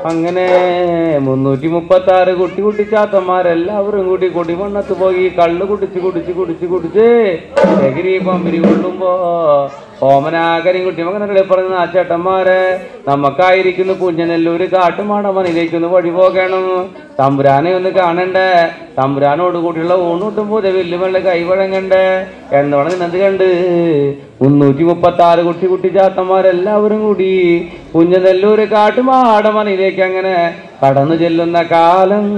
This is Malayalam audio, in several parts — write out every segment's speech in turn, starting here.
അങ്ങനെ മുന്നൂറ്റി മുപ്പത്തി ആറ് കുട്ടി കുട്ടി ചാത്തന്മാരെല്ലാവരും കൂടി കൊടിമണ്ണത്ത് പോയി കള്ള് കുടിച്ച് കുടിച്ച് കുടിച്ച് കുടിച്ച് എഗിരി പമ്പിരി കൊള്ളുമ്പോ ഓമനാകരി കുട്ടി മകനെ പറഞ്ഞ ആ ചേട്ടന്മാരെ നമുക്കായിരിക്കുന്നു കുഞ്ഞനെല്ലൂര് കാട്ടുമാടമണിലേക്കൊന്ന് വഴി പോകണം തമ്പുരാനെ ഒന്ന് കാണണ്ടേ തമ്പുരാനോട് കൂടിയുള്ള ഊണൂട്ടും പോലെ വെല്ലുമല്ല കൈവഴങ്ങണ്ടേ എന്നോടെ നിന്നത് കണ്ട് മുന്നൂറ്റി മുപ്പത്തി ആറ് കുട്ടി കുട്ടി ചാത്തന്മാരെല്ലാവരും കൂടി കുഞ്ഞനെല്ലൂര് കാട്ടുമാടമണിലേക്ക് അങ്ങനെ കടന്നു ചെല്ലുന്ന കാലം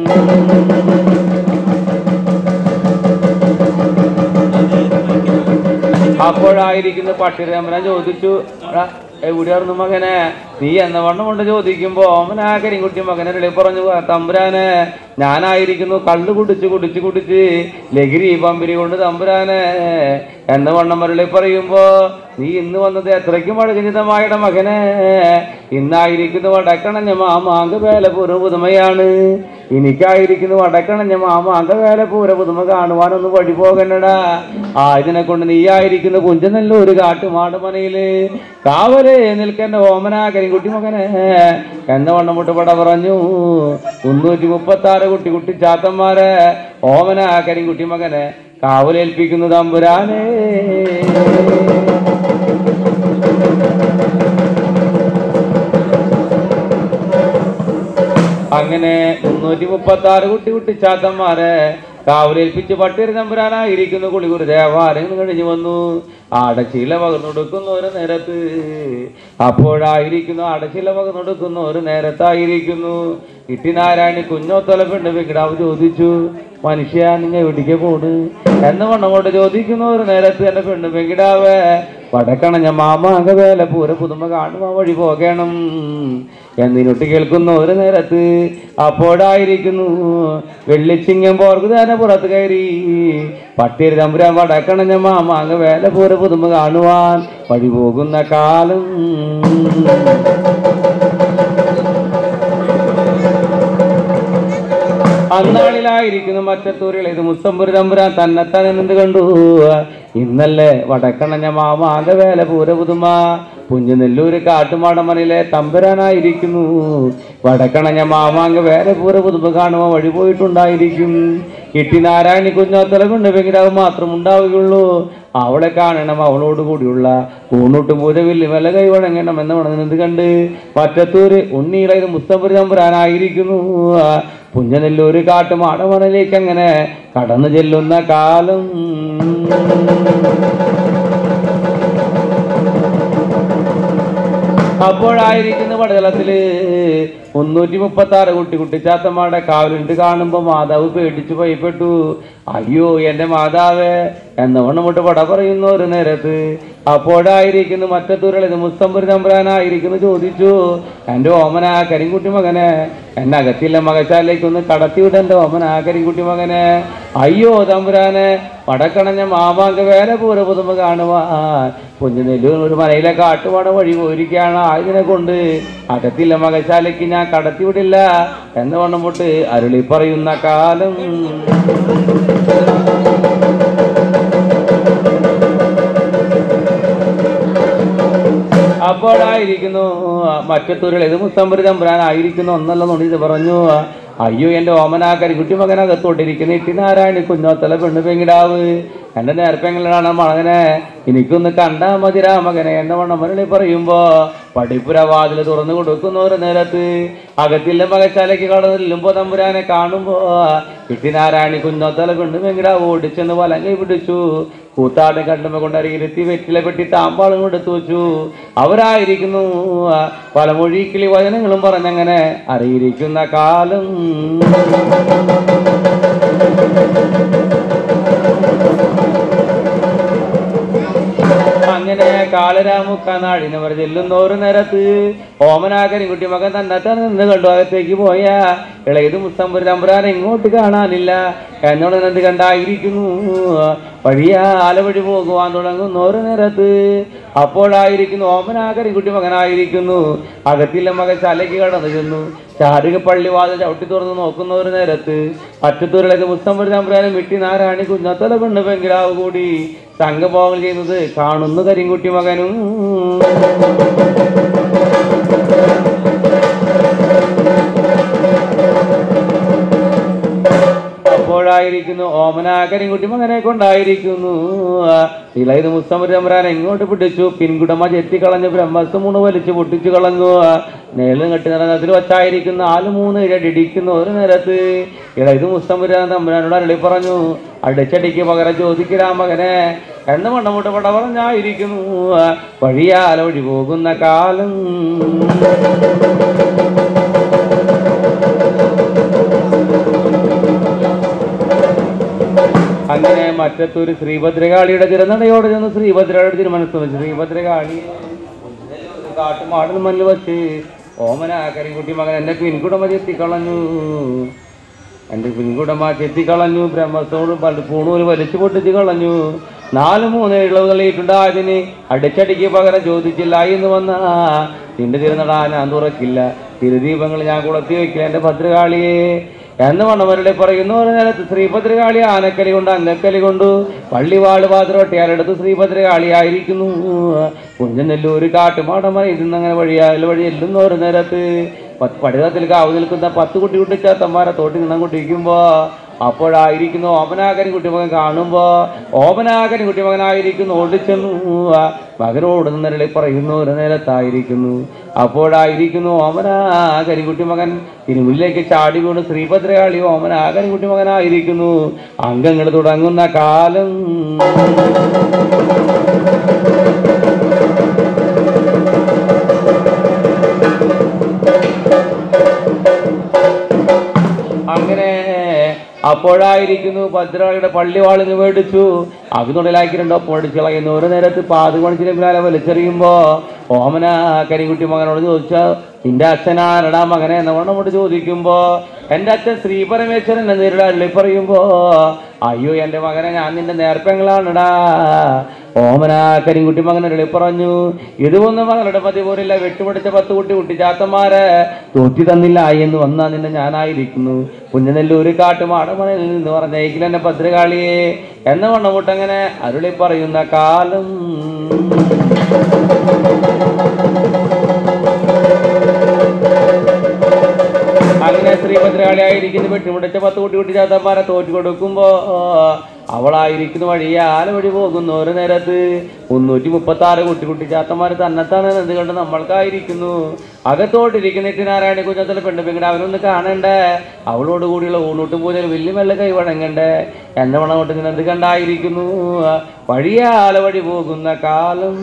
അപ്പോഴായിരിക്കുന്നു പട്ടിരമ്പന ചോദിച്ചു "എടാ, എവിടെയായിരുന്നു മകനെ നീ എന്ന വണ്ണം കൊണ്ട് ചോദിക്കുമ്പോ അവനാ കരിങ്കുട്ടി മകനെ വിളി പറഞ്ഞു തമ്പുരാനെ ഞാനായിരിക്കുന്നു കള്ള് കുടിച്ച് കുടിച്ച് കുടിച്ച് ലഹരി പമ്പിരി കൊണ്ട് തമ്പുരാനെ എന്ന വണ്ണം മരളി പറയുമ്പോ നീ ഇന്ന് വന്നത് എത്രയ്ക്കും അഴകനിതമായുടെ മകനെ ഇന്നായിരിക്കുന്നു വടക്കണഞ്ഞ മാമാങ്ക വേല പൂർവ്വ പുതുമയാണ് എനിക്കായിരിക്കുന്നു വടക്കണഞ്ഞ മാമാങ്ക വേല പൂര പുതുമ കാണുവാനൊന്ന് വഴി പോകണ്ടടാ ആ ഇതിനെ കൊണ്ട് നീയായിരിക്കുന്നു കുഞ്ചനല്ലൂര് കാട്ടുമാട് മനയില് കാവലേ നിൽക്കേണ്ട ഓമന കരിങ്കുട്ടി മകനെ എന്ന വണ്ണം മുട്ടുപട പറഞ്ഞു മുന്നൂറ്റി മുപ്പത്തി ആറ് കുട്ടി കുട്ടി ചാത്തന്മാരെ ഓമന കരിങ്കുട്ടി മകനെ കാവലേൽപ്പിക്കുന്നു തമ്പുരാനേ അങ്ങനെ മുന്നൂറ്റി മുപ്പത്തി ആറ് കുട്ടി കുട്ടി ചാത്തന്മാരെ കാവലേൽപ്പിച്ച് പട്ടിരി തമ്പുരാനായിരിക്കുന്നു കുളികുരു ദേവാലയം കഴിഞ്ഞു വന്നു അടച്ചില പകർന്നൊടുക്കുന്ന ഒരു നേരത്ത് അപ്പോഴായിരിക്കുന്നു അടച്ചില പകർന്നൊടുക്കുന്ന ഒരു നേരത്തായിരിക്കുന്നു ഇട്ടിനാരായണി കുഞ്ഞോത്തല പെണ്ണ് വെങ്കിടാവ് ചോദിച്ചു മനുഷ്യ നിങ്ങ എവിടേക്ക് പോണ് എന്ന് വണ്ണങ്ങോട്ട് ചോദിക്കുന്ന ഒരു നേരത്ത് എന്റെ പെണ്ണ് വെങ്കിടാവ് വടക്കണഞ്ഞ മാമാങ്ക വേല പൂര പുതുമ കാണുവാൻ വഴി പോകണം എന്നിനൊട്ട് കേൾക്കുന്ന ഒരു നേരത്ത് അപ്പോഴായിരിക്കുന്നു വെള്ളിച്ചിങ്ങം പോർക്ക് തന്നെ പുറത്ത് കയറി പട്ടിരി തമ്പുരാൻ വടക്കണഞ്ഞ മാമാങ്ക വേല പൂര പുതുമ കാണുവാൻ വഴി പോകുന്ന കാലം അന്നാളിലായിരിക്കുന്നു മറ്റത്തൂരിൽ ഇത് മുസ്തംപുരി തമ്പുരാൻ തന്നെത്താൻ നിന്ന് കണ്ടു ഇന്നല്ലേ വടക്കണഞ്ഞ മാമാക വേല പൂര പുതുമ പുഞ്ചനെല്ലൂര് കാട്ടുമാടമണിലെ തമ്പുരാനായിരിക്കുന്നു വടക്കണഞ്ഞ മാമാങ്ക വേല പൂര പുതുമ കാണുവാൻ വഴി പോയിട്ടുണ്ടായിരിക്കും കിട്ടി നാരായണി കുഞ്ഞോത്തല കൊണ്ട് വെങ്കിടാവ് മാത്രം ഉണ്ടാവുകയുള്ളൂ അവളെ കാണണം അവളോട് കൂടിയുള്ള ഊണൂട്ടും പൂജവില്ല് വില കൈ വഴങ്ങണം എന്ന് പറഞ്ഞത് കണ്ട് മറ്റത്തൂര് ഉണ്ണിയിലെ ഇത് മുസ്തംപുരി തമ്പുരാനായിരിക്കുന്നു പുഞ്ചനെല്ലൂര് കാട്ടുമാടമണലേക്ക് അങ്ങനെ കടന്നു ചെല്ലുന്ന കാലം അപ്പോഴായിരിക്കുന്ന പടതലത്തില് മുന്നൂറ്റി മുപ്പത്തി ആറ് കുട്ടി കുട്ടിച്ചാത്തമ്മയുടെ കാവലുണ്ട് കാണുമ്പോ മാതാവ് പേടിച്ചു ഭയപ്പെട്ടു അയ്യോ എന്റെ മാതാവേ എന്നവണ്ണം വിട്ട് പട പറയുന്നു ഒരു നേരത്ത് അപ്പോഴായിരിക്കുന്നു മറ്റത്തൂരിൽ മുസ്തംപുരി തമ്പുരാനായിരിക്കുന്നു ചോദിച്ചു എന്റെ ഓമന കരിങ്കുട്ടി മകനെ എന്നെ അകത്തില്ല മകശാലേക്ക് ഒന്ന് കടത്തിവിട എന്റെ ഓമന കരിങ്കുട്ടി മകനെ അയ്യോ തമ്പുരാനെ വടക്കണഞ്ഞ മാമാങ്ക വേല പൂര പുതുമ കാണുവാൻ കുഞ്ഞുനെല്ലൂർ ഒരു മലയിലെ കാട്ടുപാട വഴി പോയിരിക്കുകയാണ് ആയതിനെ കൊണ്ട് അകത്തില്ല മകശാലയ്ക്ക് ഞാൻ കടത്തിവിടില്ല എന്ന് വണ്ണം പൊട്ട് അരുളി പറയുന്ന കാലം അപ്പോഴായിരിക്കുന്നു മറ്റത്തൂരിൽ ഇത് മുസ്തംബരി തമ്പുരാനായിരിക്കുന്നു ഒന്നല്ല നുണി ഇത് പറഞ്ഞു അയ്യോ എന്റെ ഓമനാക്കരി കുട്ടി മകനകത്തോട്ടിരിക്കുന്ന ഇട്ടിനാരായണി കുഞ്ഞോത്തല പെണ്ണ് പെങ്ങിടാവ് എന്റെ നേർപ്പെങ്ങളാണ് മകനെ എനിക്കൊന്ന് കണ്ടാ മതിരാ മകനെ എന്നെ വണ്ണം മരളി പറയുമ്പോ പഠിപ്പുര വാതിൽ തുറന്നു കൊടുക്കുന്ന ഒരു നേരത്ത് അകത്തില്ല മകശാലയ്ക്ക് കടന്നില്ലുമ്പോ തമ്പുരാനെ കാണുമ്പോ ഇട്ടിനാരായണി കുഞ്ഞോത്തല പെണ്ണ് പെങ്ങിടാവ് ഓടിച്ചെന്ന് വലങ്ങി പിടിച്ചു കൂത്താട് കണ്ടുമ്പോ കൊണ്ടറിയിരുത്തി വെറ്റില പെട്ടി താമ്പാളും കൊടുത്തു വെച്ചു അവരായിരിക്കുന്നു പലമൊഴിക്കിളി വചനങ്ങളും പറഞ്ഞങ്ങനെ അറിയിരിക്കുന്ന കാലം അങ്ങനെ കാളരാമുക്ക നാടിനവർ ചെല്ലുന്ന ഒരു നേരത്ത് ഓമനാകരി കുട്ടി മകൻ തന്നെ നിന്ന് കണ്ടു അകത്തേക്ക് പോയ ഇളയത് മുസ്തംപുരി തമ്പുരാൻ എങ്ങോട്ട് കാണാനില്ല എന്നോട് എന്ത് കണ്ടായിരിക്കുന്നു വഴിയ ആലവഴി പോകുവാൻ തുടങ്ങുന്ന ഒരു നേരത്ത് അപ്പോഴായിരിക്കുന്നു ഓമനാകരി കുട്ടി മകനായിരിക്കുന്നു അകത്തില്ല മകൻ ശാലയ്ക്ക് കടന്നു ചെന്നു ചാരുക പള്ളി വാതിൽ ചവിട്ടി തുറന്ന് നോക്കുന്ന ഒരു നേരത്ത് അറ്റത്തൂരിലേക്ക് മുസ്തംപുരി തമ്പുരാനും വിട്ടി നാരായണി കുഞ്ഞത്തല പെണ്ണ് പെങ്കിടാവ് കൂടി സംഘഭോഗങ്ങൾ ചെയ്യുന്നത് കാണുന്നു കരിങ്കുട്ടി മകനും കൊണ്ടായിരിക്കുന്നു ഓമന കരിങ്കുട്ടി മകനെ കൊണ്ടായിരിക്കുന്നു ഇളയത് മുസ്തമർ തമ്പുരാൻ എങ്ങോട്ട് പിടിച്ചു പിൻകുടമ ചെത്തിക്കളഞ്ഞ് ബ്രഹ്മസ്തു മൂന്ന് വലിച്ചു പൊട്ടിച്ചു കളഞ്ഞു നേലും കെട്ടി നിറഞ്ഞതിൽ വച്ചായിരിക്കുന്ന ആല് മൂന്ന് ഇഴടിക്കുന്നു ഒരു നേരത്ത് ഇളയത് മുസ്തമർ തമ്പുരാനോട് അരളി പറഞ്ഞു അടിച്ചടിക്ക് പകരം ചോദിക്കിടാ മകനെ എന്ന് മണ്ണമുട്ട് പട പറഞ്ഞായിരിക്കുന്നു വഴിയാല വഴി പോകുന്ന കാലം അങ്ങനെ മറ്റത്തൊരു ശ്രീഭദ്രകാളിയുടെ തിരുനടയോടെ ചെന്ന് ശ്രീഭദ്രയുടെ തിരുമനസ് വെച്ച് ശ്രീഭദ്രകാളി കാട്ടുമാടിന് മണ്ണിൽ വെച്ച് ഓമന കരിക്കുട്ടി മകൻ എന്റെ പിൻകുടമ ചെത്തിക്കളഞ്ഞു എന്റെ പിൻകുടമ ചെത്തിക്കളഞ്ഞു ബ്രഹ്മത്തോട് പൂണൂര് വലിച്ചു പൊട്ടിച്ച് കളഞ്ഞു നാല് മൂന്ന് ഇളവ് കളിയിട്ടുണ്ടായതിന് അടിച്ചടിക്ക് പകരം ചോദിച്ചില്ല എന്ന് വന്ന നിന്റെ തിരുനട ഞാൻ തുറക്കില്ല തിരുദീപങ്ങൾ ഞാൻ കുളത്തി വെക്കില്ല എന്റെ ഭദ്രകാളിയെ എന്ന് മണ്ണവരുടെ പറയുന്നു ഒരു നേരത്ത് ശ്രീഭദ്രകാളി ആനക്കലി കൊണ്ട് അങ്കക്കലി കൊണ്ടു പള്ളിവാട് പാത്രവട്ടിയാലെടുത്ത് ശ്രീഭദ്രകാളി ആയിരിക്കുന്നു കുഞ്ചനെല്ലൂര് കാട്ടുമാടമ ഇരുന്നങ്ങനെ വഴിയാൽ വഴി എല്ലുന്ന ഒരു നേരത്ത് പത്ത് പടിതത്തിൽ കാവ് നിൽക്കുന്ന പത്ത് കുട്ടി കുട്ടിച്ചാത്തന്മാരെ തോട്ടി നിന്നും കൊണ്ടിരിക്കുമ്പോ അപ്പോഴായിരിക്കുന്നു ഓമനാകരി കുട്ടിമകൻ കാണുമ്പോ ഓമനാകരി കുട്ടിമകനായിരിക്കുന്നു ഓടിച്ചെന്നു മകനോട് നിന്നരളി പറയുന്നു ഒരു നേരത്തായിരിക്കുന്നു അപ്പോഴായിരിക്കുന്നു ഓമനാകരി കുട്ടിമകൻ തിരുമുല്ലിലേക്ക് ചാടി വീണ് ശ്രീഭദ്രകാളി ഓമനാകരി കുട്ടിമകനായിരിക്കുന്നു അംഗങ്ങൾ തുടങ്ങുന്ന കാലം അങ്ങനെ അപ്പോഴായിരിക്കുന്നു ഭദ്രകാളിയുടെ പള്ളിവാളിന് മേടിച്ചു അകന്നുടലാക്കിയിട്ടുണ്ടോ പൊടിച്ചു കളയുന്നു ഒരു നേരത്ത് പാത് പണിച്ചിന് പിന്നാലെ വലിച്ചെറിയുമ്പോ ഓമന കരികുട്ടി മകനോട് ചോദിച്ച നിന്റെ അച്ഛനാരടാ മകനെ എന്ന് നമ്മോട് ചോദിക്കുമ്പോ എൻ്റെ അച്ഛൻ ശ്രീ പരമേശ്വരൻ എന്ന് നേരിടാ പറയുമ്പോ അയ്യോ എൻ്റെ മകനെ ഞാൻ നിന്റെ നേർപ്പങ്ങളാണടാ ഓമന കരിങ്കുട്ടി മകനെ പറഞ്ഞു ഇതുമൊന്നും മകളുടെ മതി പോലില്ല വെട്ടുപിടിച്ച പത്ത് കുട്ടി കുട്ടിച്ചാത്തന്മാരെ തോറ്റി തന്നില്ല എന്ന് വന്നാ നിന്നെ ഞാനായിരിക്കുന്നു കുഞ്ഞനെല്ലൂര് കാട്ടുമാടമണിൽ നിന്ന് പറഞ്ഞേക്കില്ല എന്നെ ഭദ്രകാളിയെ എന്ന വണ്ണമുട്ടങ്ങനെ അരുളി പറയുന്ന കാലം അങ്ങനെ ശ്രീഭദ്രകാളിയായിരിക്കുന്നു വെട്ടിമുടിച്ച പത്ത് കുട്ടി കുട്ടി ചാത്തന്മാരെ തോറ്റു കൊടുക്കുമ്പോ അവളായിരിക്കുന്ന വഴി ആല വഴി പോകുന്ന ഒരു നേരത്ത് മുന്നൂറ്റി മുപ്പത്തി ആറ് കുട്ടി കുട്ടി ചാത്തന്മാര് തന്നെത്താനെ എന്ത് കണ്ട് നമ്മൾക്കായിരിക്കുന്നു അകത്തോട്ടിരിക്കുന്ന ഇട്ടിനാരായണ കുഞ്ഞത്തിലെ പെണ്ണ് പെങ്ങടെ അവനൊന്ന് കാണണ്ടേ അവളോട് കൂടിയുള്ള ഊണൂട്ടും പൂജയിൽ വലിയ മെല്ലെ കൈ വഴങ്ങണ്ടേ എന്നെ വണങ്ങോട്ട് ഇങ്ങനെ എന്ത് കണ്ടായിരിക്കുന്നു വഴിയാല വഴി പോകുന്ന കാലം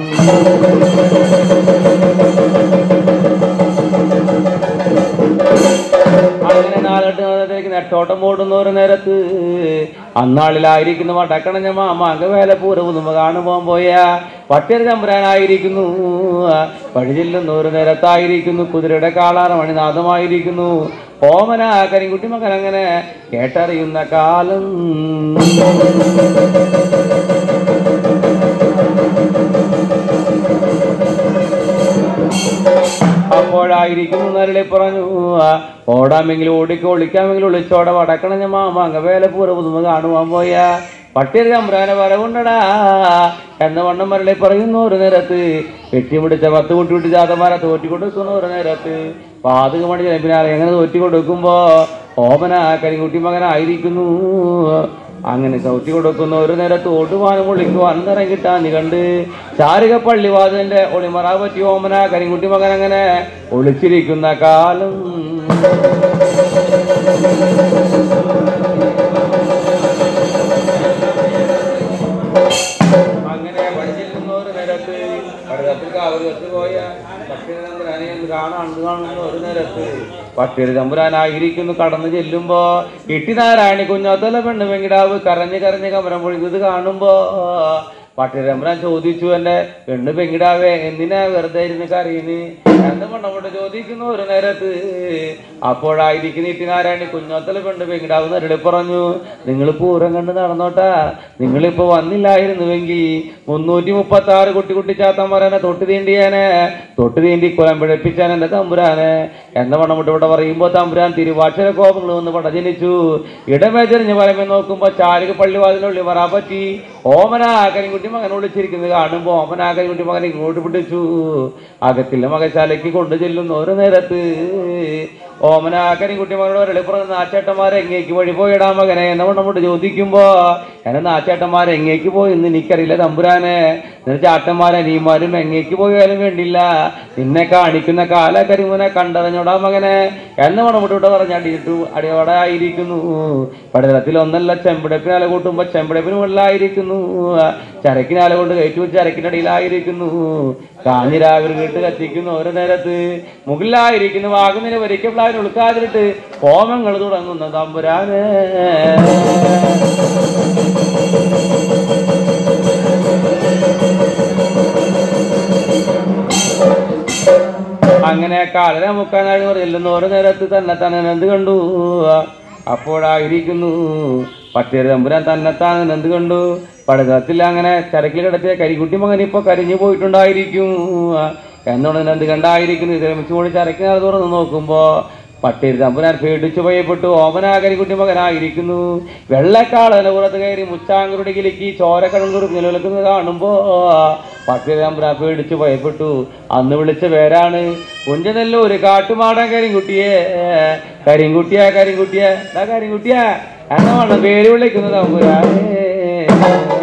അങ്ങനെ നാലെട്ട് നേരത്തേക്ക് നെട്ടോട്ടം ഓടുന്ന ഒരു നേരത്ത് അന്നാളിലായിരിക്കുന്ന വടക്കണഞ്ഞ മാമ അംഗവേല പൂരവുന്നുമ്പ കാണുമ്പോൾ പോയ പട്ടിയർ ചമ്പുരാനായിരിക്കുന്നു വഴി ചെല്ലുന്ന ഒരു നേരത്തായിരിക്കുന്നു കുതിരയുടെ കാളാറ മണിനാഥമായിരിക്കുന്നു ഓമന കരിങ്കുട്ടി മകൻ അങ്ങനെ കേട്ടറിയുന്ന കാലം അപ്പോഴായിരിക്കുന്നു നരളി പറഞ്ഞു ഓടാമെങ്കിൽ ഓടിക്കോ ഒളിക്കാമെങ്കിൽ ഒളിച്ചോടെ വടക്കണഞ്ഞ മാമ അംഗവേല പൂര പുതുമ കാണുവാൻ പോയ പട്ടിയർ ചമ്പ്രാനെ വരവുണ്ടടാ എന്ന വണ്ണം മരളി പറയുന്നു ഒരു നേരത്ത് വെട്ടിപിടിച്ച പത്ത് കുട്ടി കുട്ടി ജാതമാരെ തോറ്റി കൊടുക്കുന്നു ഒരു നേരത്ത് പാതക മണി പിന്നാലെ എങ്ങനെ തോറ്റി കൊടുക്കുമ്പോ ഓമന കരിങ്കുട്ടി മകനായിരിക്കുന്നു അങ്ങനെ ചവിട്ടി കൊടുക്കുന്ന ഒരു നേരത്ത് ഓട്ടുവാനും ഒളിക്കുവാനും നിറം കിട്ടാൻ കണ്ട് ചാരിക പള്ളിവാതിന്റെ ഒളിമറ പറ്റി ഓമന കരിങ്കുട്ടി മകൻ അങ്ങനെ ഒളിച്ചിരിക്കുന്ന കാലം അങ്ങനെ പഠിച്ചിരുന്ന ഒരു നേരത്ത് പഠിതത്തിൽ കാവൽ വെച്ച് പോയ പട്ടിണി തമ്പുരാനെ ഒന്ന് കാണാൻ ഇത് കാണുന്ന ഒരു നേരത്ത് പട്ടിണി തമ്പുരാനായിരിക്കുന്നു കടന്നു ചെല്ലുമ്പോ ഇട്ടിനാരായണി കുഞ്ഞോത്തല പെണ്ണ് വെങ്കിടാവ് കരഞ്ഞ് കരഞ്ഞ് കമരം പൊഴിഞ്ഞത് കാണുമ്പോ പട്ടിണി തമ്പുരാൻ ചോദിച്ചു എന്റെ പെണ്ണ് പെങ്കിടാവേ എന്തിനാ വെറുതെ ഇരുന്ന് കരയുന്നു എന്ന് മണ്ണോട്ട് ചോദിക്കുന്നു ഒരു നേരത്ത് അപ്പോഴായിരിക്കുന്ന ഇട്ടിനാരായണി കുഞ്ഞോത്തല പെണ്ണ് പെങ്കിടാവ് നരളി പറഞ്ഞു നിങ്ങൾ പൂരം കണ്ട് നടന്നോട്ടാ നിങ്ങളിപ്പോ വന്നില്ലായിരുന്നുവെങ്കിൽ മുന്നൂറ്റി മുപ്പത്തി ആറ് കുട്ടി കുട്ടി ചാത്തന്മാരനെ തൊട്ട് തീണ്ടിയാനെ തൊട്ട് തീണ്ടി കുലം പിഴപ്പിച്ചാൻ എന്റെ തമ്പുരാനെ എന്ന വണ്ണമുട്ട് ഇവിടെ പറയുമ്പോ തമ്പുരാൻ തിരുവാക്ഷര കോപങ്ങൾ വന്ന് പടജനിച്ചു ഇടമേചരിഞ്ഞ് പരമെ നോക്കുമ്പോ ചാരിക പള്ളിവാതിലുള്ളി വരാൻ പറ്റി ഓമനാകരിൻകുട്ടി മകൻ വിളിച്ചിരിക്കുന്നത് കാണുമ്പോ ഓമനാകരിൻകുട്ടി മകൻ ഇങ്ങോട്ട് പിടിച്ചു അകത്തിലെ മകശാല ശില്പശാലയ്ക്ക് കൊണ്ടു ചെല്ലുന്ന ഓരോ നേരത്ത് ഓമന കരിങ്കുട്ടിമാരോട് വെളിപ്പുറം നാച്ചേട്ടന്മാരെ എങ്ങേക്ക് വഴി പോയിടാ മകനെ എന്ന് നമ്മോട് ചോദിക്കുമ്പോ എന്നെ നാച്ചേട്ടന്മാർ എങ്ങേക്ക് പോയി എന്ന് എനിക്കറിയില്ല തമ്പുരാനെ നിന്റെ ചാട്ടന്മാരെ അനിയന്മാരും എങ്ങേക്ക് പോയാലും വേണ്ടില്ല നിന്നെ കാണിക്കുന്ന കാല കരിമുനെ കണ്ടറിഞ്ഞോടാ മകനെ എന്ന് മണമുട്ടോട്ട് പറഞ്ഞടിയിട്ടു അടിയോടെ ആയിരിക്കുന്നു പടലത്തിൽ ഒന്നല്ല ചെമ്പടപ്പിനാല കൂട്ടുമ്പോ ചെമ്പടപ്പിന് മുകളിലായിരിക്കുന്നു ചരക്കിനാല കൊണ്ട് കയറ്റു ചരക്കിന്റെ അടിയിലായിരിക്കുന്നു കാഞ്ഞിരാവിർ കേട്ട് കത്തിക്കുന്നു ഓരോ നേരത്ത് മുകളിലായിരിക്കുന്നു വാകുന്നതിന് വരിക്കപ്പെടാൻ ഉൾക്കാതിട്ട് ഹോമങ്ങൾ തുടങ്ങുന്ന തമ്പുരാനെ അങ്ങനെ കാലര മുക്കാനായി ചെല്ലുന്ന ഓരോ നേരത്ത് തന്നെ തന്നെ എന്ത് കണ്ടു അപ്പോഴായിരിക്കുന്നു പട്ടിയ തമ്പുരാൻ തന്നെത്താൻ എന്ത് കണ്ടു പടകത്തിൽ അങ്ങനെ ചരക്കിൽ കിടത്തിയ കരിക്കുട്ടി മകൻ ഇപ്പൊ കരിഞ്ഞു പോയിട്ടുണ്ടായിരിക്കും എന്നോട് എന്ത് കണ്ടായിരിക്കുന്നു ഇത് രമിച്ചു കൂടി ചരക്കിനാൽ തുറന്ന് നോക്കുമ്പോ പട്ടിരി തമ്പുരാൻ പേടിച്ചു ഭയപ്പെട്ടു ഓമനാ കരിക്കുട്ടി മകനായിരിക്കുന്നു വെള്ളക്കാളന പുറത്ത് കയറി മുച്ചാങ്കുരുടെ കിലിക്ക് ചോരക്കടങ്കുറി നിലനിൽക്കുന്നത് കാണുമ്പോ പട്ടിരി തമ്പുരാൻ പേടിച്ചു ഭയപ്പെട്ടു അന്ന് വിളിച്ച പേരാണ് കുഞ്ചനെല്ലൂര് കാട്ടുമാടൻ കരിങ്കുട്ടിയെ കരിങ്കുട്ടിയെ കരിങ്കുട്ടിയെ എന്താ കരിങ്കുട്ടിയെ എന്നാണ് പേര് വിളിക്കുന്നത് തമ്പുരാനേ